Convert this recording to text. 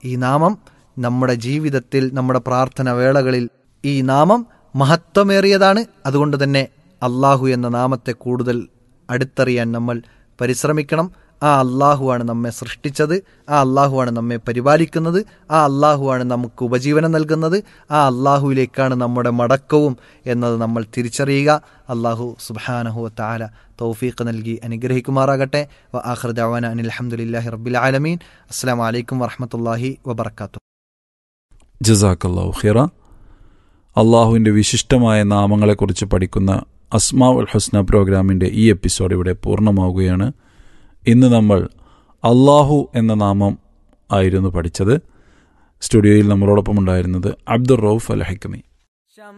ഈ നാമം നമ്മുടെ ജീവിതത്തിൽ നമ്മുടെ പ്രാർത്ഥന വേളകളിൽ ഈ നാമം മഹത്വമേറിയതാണ് അതുകൊണ്ട് തന്നെ അള്ളാഹു എന്ന നാമത്തെ കൂടുതൽ അടുത്തറിയാൻ നമ്മൾ പരിശ്രമിക്കണം ആ അള്ളാഹുവാണ് നമ്മെ സൃഷ്ടിച്ചത് ആ അള്ളാഹുവാണ് നമ്മെ പരിപാലിക്കുന്നത് ആ അള്ളാഹുവാണ് നമുക്ക് ഉപജീവനം നൽകുന്നത് ആ അള്ളാഹുവിലേക്കാണ് നമ്മുടെ മടക്കവും എന്നത് നമ്മൾ തിരിച്ചറിയുക അള്ളാഹു സുബാനഹു താല തൗഫീഖ് നൽകി അനുഗ്രഹിക്കുമാറാകട്ടെ വ ആഹ്റദാവാന അനിൽ അഹമ്മദില്ലാഹി റബ്ബിൽ ആലമീൻ അസ്സാം വലൈക്കും വറഹമത്തല്ലാഹി വബർക്കാത്തു ജസാക്കല്ലാഹു ഖിറ അള്ളാഹുവിൻ്റെ വിശിഷ്ടമായ നാമങ്ങളെക്കുറിച്ച് പഠിക്കുന്ന അസ്മാ ഉൽ ഹുസ്ന പ്രോഗ്രാമിൻ്റെ ഈ എപ്പിസോഡ് ഇവിടെ പൂർണ്ണമാവുകയാണ് ഇന്ന് നമ്മൾ അള്ളാഹു എന്ന നാമം ആയിരുന്നു പഠിച്ചത് സ്റ്റുഡിയോയിൽ നമ്മളോടൊപ്പം ഉണ്ടായിരുന്നത് അബ്ദുൾ റൌഫ് അൽ ഹൈക്കമി